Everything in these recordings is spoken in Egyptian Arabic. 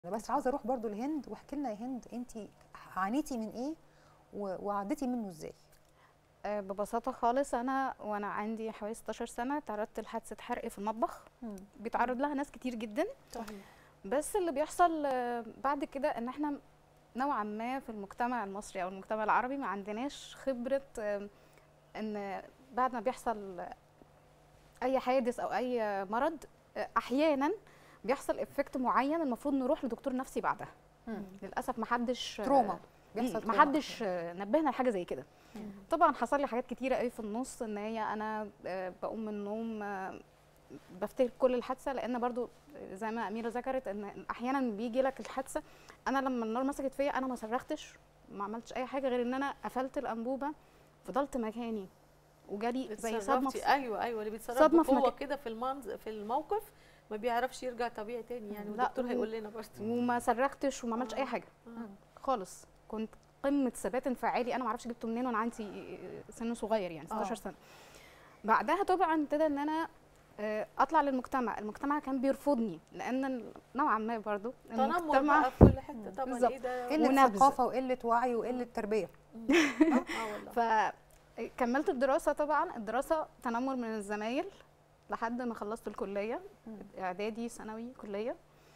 انا بس عاوزه اروح برضو لهند واحكي لنا يا هند انت عانيتي من ايه و- وعديتي منه ازاي آه، ببساطة خالص أنا وأنا عندي حوالي 16 سنة تعرضت لحادثة حرق في المطبخ بيتعرض لها ناس كتير جدا صحيح بس اللي بيحصل آه، بعد كده إن إحنا نوعا ما في المجتمع المصري أو المجتمع العربي ما عندناش خبرة آه، إن بعد ما بيحصل أي حادث أو أي مرض آه، أحيانا بيحصل افكت معين المفروض نروح لدكتور نفسي بعدها مم. للأسف محدش تروما بيحصل مم، تروما. محدش آه، نبهنا لحاجه زي كده طبعا حصل لي حاجات كتيره قوي في النص ان هي انا آه، بقوم من النوم آه، بفتكر كل الحادثه لان برضو زي ما اميره ذكرت ان احيانا بيجي لك الحادثه انا لما النار مسكت فيا انا ما صرختش ما عملتش اي حاجه غير ان انا قفلت الانبوبه فضلت مكاني وجالي زي صدمه اتصرفتي ايوه ايوه اللي بيتصرف صدمة في بقوه مكان. كده في المنظ في الموقف ما بيعرفش يرجع طبيعي تاني يعني لا، والدكتور و- هيقول لنا برضه وما صرختش وما عملتش اي حاجه آه. خالص كنت قمه ثبات انفعالي انا ما اعرفش جبته منين وانا عندي سن صغير يعني 16 آه. سنه بعدها طبعا ابتدى ان انا آه، اطلع للمجتمع المجتمع كان بيرفضني لان ال- نوعا ما برضو تنمر المجتمع بقى في كل حته طبعا بالظبط. ايه ده قله ونبذ. ثقافه وقله وعي وقله تربيه مم. اه والله فكملت الدراسه طبعا الدراسه تنمر من الزمايل لحد ما خلصت الكليه اعدادي ثانوي كليه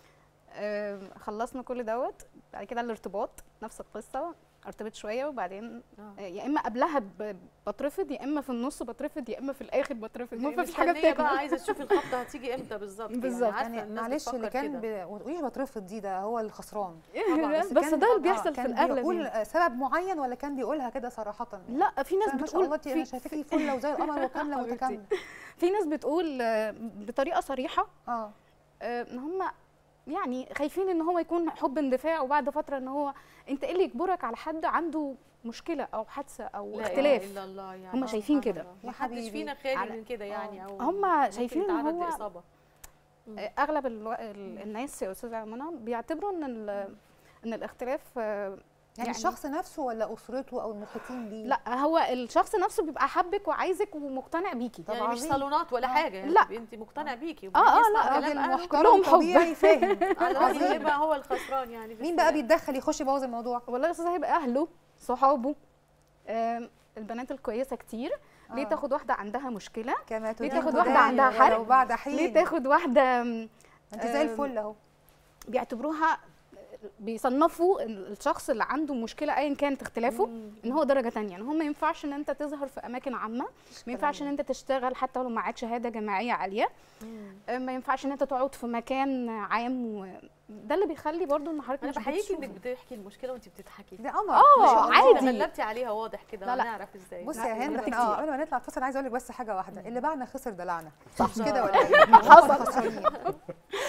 آم، خلصنا كل دوت بعد كده الارتباط نفس القصه ارتبط شويه وبعدين آه. يا اما قبلها ب- بترفض يا اما في النص بترفض يا اما في الاخر بترفض المهم مفيش حاجه مستنية بقى بتكمل عايزه تشوفي الخبطه هتيجي امتى بالظبط بالظبط. يعني, عارفة يعني الناس معلش اللي بتفكر كان كده. ب... ما تقوليش بترفض دي ده هو الخسران طبعاً. بس, كان- ده اللي آه، بيحصل في كان الاغلب بيقول يعني. سبب معين ولا كان بيقولها كده صراحه يعني؟ لا في ناس فأنا ما شاء الله بتقول انت انا في, شايفاكي فله وزي القمر وكامله حبيبتي. متكامله في ناس بتقول آه، بطريقه صريحه اه آه، ان هم يعني خايفين ان هو يكون حب اندفاع وبعد فتره ان هو انت ايه اللي يجبرك على حد عنده مشكله او حادثه او لا اختلاف اله الا الله يعني هم شايفين سبحان كده. الله. يا ما حدش حبيبي. فينا خالي على- من كده يعني او هم ممكن شايفين إن يتعرض هو- لإصابة. مم. آه، اغلب الو... ال- الناس يا استاذه منى بيعتبروا ان ال... ان الاختلاف آه، يعني, يعني- الشخص نفسه ولا اسرته او المحيطين بيه لا هو الشخص نفسه بيبقى حابك وعايزك ومقتنع بيكي طب يعني مش عظيم. صالونات ولا آه. حاجه يعني لا. تبقي انت مقتنع بيكي آه، آه، وبيسمع لا، كلام راجل أهله. محترم كلهم حب. طبيعي فاهم على رأيي عظيم. يبقى هو الخسران يعني مين بقى بالسلام. بيتدخل يخش يبوظ الموضوع والله يا استاذه هيبقى اهله صحابه آم، البنات الكويسه كتير ليه آه. تاخد واحده عندها مشكله كما تريد تاخد واحدة داعي عندها ولو حرق؟ بعد حين ليه تاخد واحده آم، انت زي آم، الفل اهو بيعتبروها بيصنفوا الشخص اللي عنده مشكله ايا كانت اختلافه مم. ان هو درجه تانية يعني هو ما ينفعش ان انت تظهر في اماكن عامه ما ينفعش ان انت تشتغل حتى لو معاك شهاده جامعيه عاليه مم. آه، ما ينفعش ان انت تقعد في مكان عام و... ده اللي بيخلي برضو ان حضرتك انا مش بحييكي بتشوفي. انك بتحكي المشكله وانت بتضحكي ده قمر آه، ما شاء الله. عادي. غلبتي عليها واضح كده لا، لا. نعرف ازاي بصي لا، يا هند غلبت احنا اه كتير. قبل ما نطلع الفاصل عايزه اقول لك بس حاجه واحده اللي باعنا خسر دلعنا صح. مش كده ولا ايه؟ هم حصل. الخسرانين